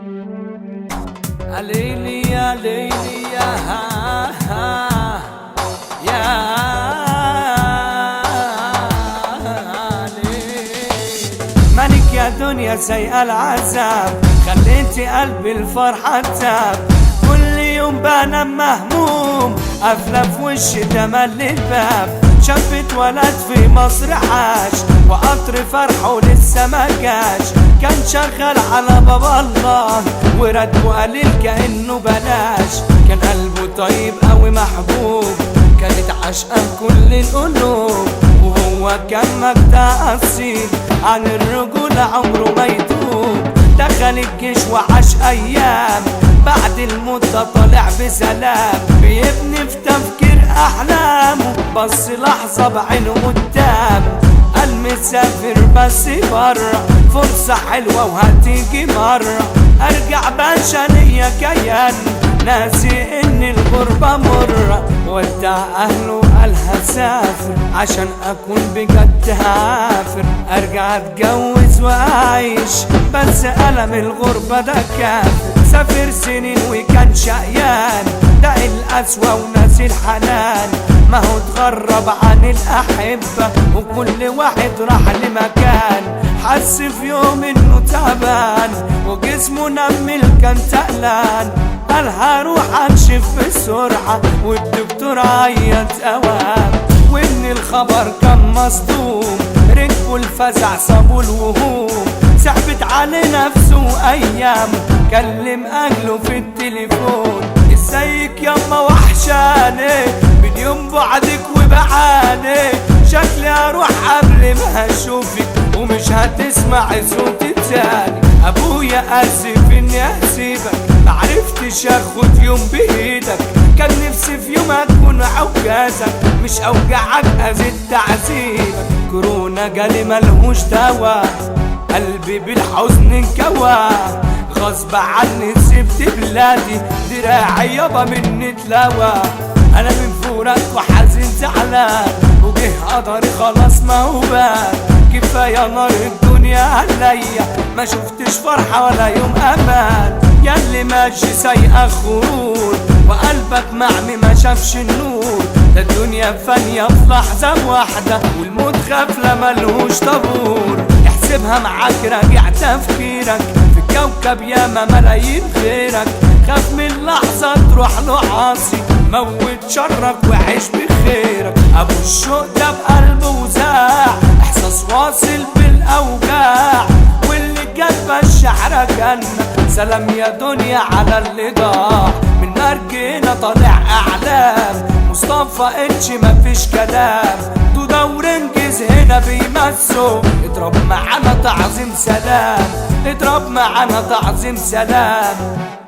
يا ليلي يا ليلي يا ها ها يا ليل مالك يا دنيا سيء العذاب خليتي قلبي الفرحة تاب كل يوم بنام مهموم قافلة في وشي تملي الباب شاب اتولد في مصر عاش وقطر فرحه لسه ما جاش كان شغال على باب الله وراتبه قليل كأنه بلاش كان قلبه طيب قوي محبوب كانت عشقة كل القلوب وهو كان مبدأ أصيل عن الرجولة عمره ما يتوب دخل الجيش وعاش أيام بعد المدة طالع بسلام بيبني في تفكير أحلامه بص لحظة بعينه قدام قال مسافر بس برا فرصة حلوة وهتيجي مرة أرجع باشا ليا كيان ناسي إن الغربة مرة ودع أهله قال هسافر عشان أكون بجد هافر أرجع أتجوز وأعيش بس ألم الغربة ده كافر سافر سنين وكان شقيان ده القسوة وناسي الحنان ما هو اتغرب عن الأحبة وكل واحد راح لمكان حس في يوم انه تعبان وجسمه نمل كان تقلان قال هروح اكشف بسرعة والدكتور عيط اوام وان الخبر كان مصدوم ركبوا الفزع صابوا الوهوم سحبت على نفسه ايام كلم اهله في التليفون ازيك ياما وحشاني من يوم بعدك وبعاني شكلي اروح قبل ما اشوفك ومش هتسمع صوتي تاني ابويا اسف اني اسيبك معرفتش اخد يوم بايدك كان نفسي في يوم اكون عكازك مش اوجعك ازيد تعذيبك كورونا جالي ملهوش دوا قلبي بالحزن انكوى غصب عني سبت بلادي دراعي يابا مني اتلوى انا من فورك وحزين زعلان وجه قدري خلاص ما هو بان كفايه نار الدنيا عليا ما شفتش فرحه ولا يوم امان ياللي ماشي سايقه خرور وقلبك معمي ما شافش النور ده الدنيا فانية في لحظة واحدة والموت غفلة ملهوش طابور احسبها معاك راجع تفكيرك في الكوكب ياما ملايين غيرك خاف من لحظة تروح له عاصي موت شرك وعيش بخيرك ابو الشوق ده بقلبه وزاع احساس واصل بالاوجاع واللي كاتبه الشعر جنة سلام يا دنيا على اللي ضاع من مرجنا طالع اعلام مصطفى اتش مفيش كلام دودة ورنجز هنا بيمسوا اضرب معانا تعظيم سلام اضرب معانا تعظيم سلام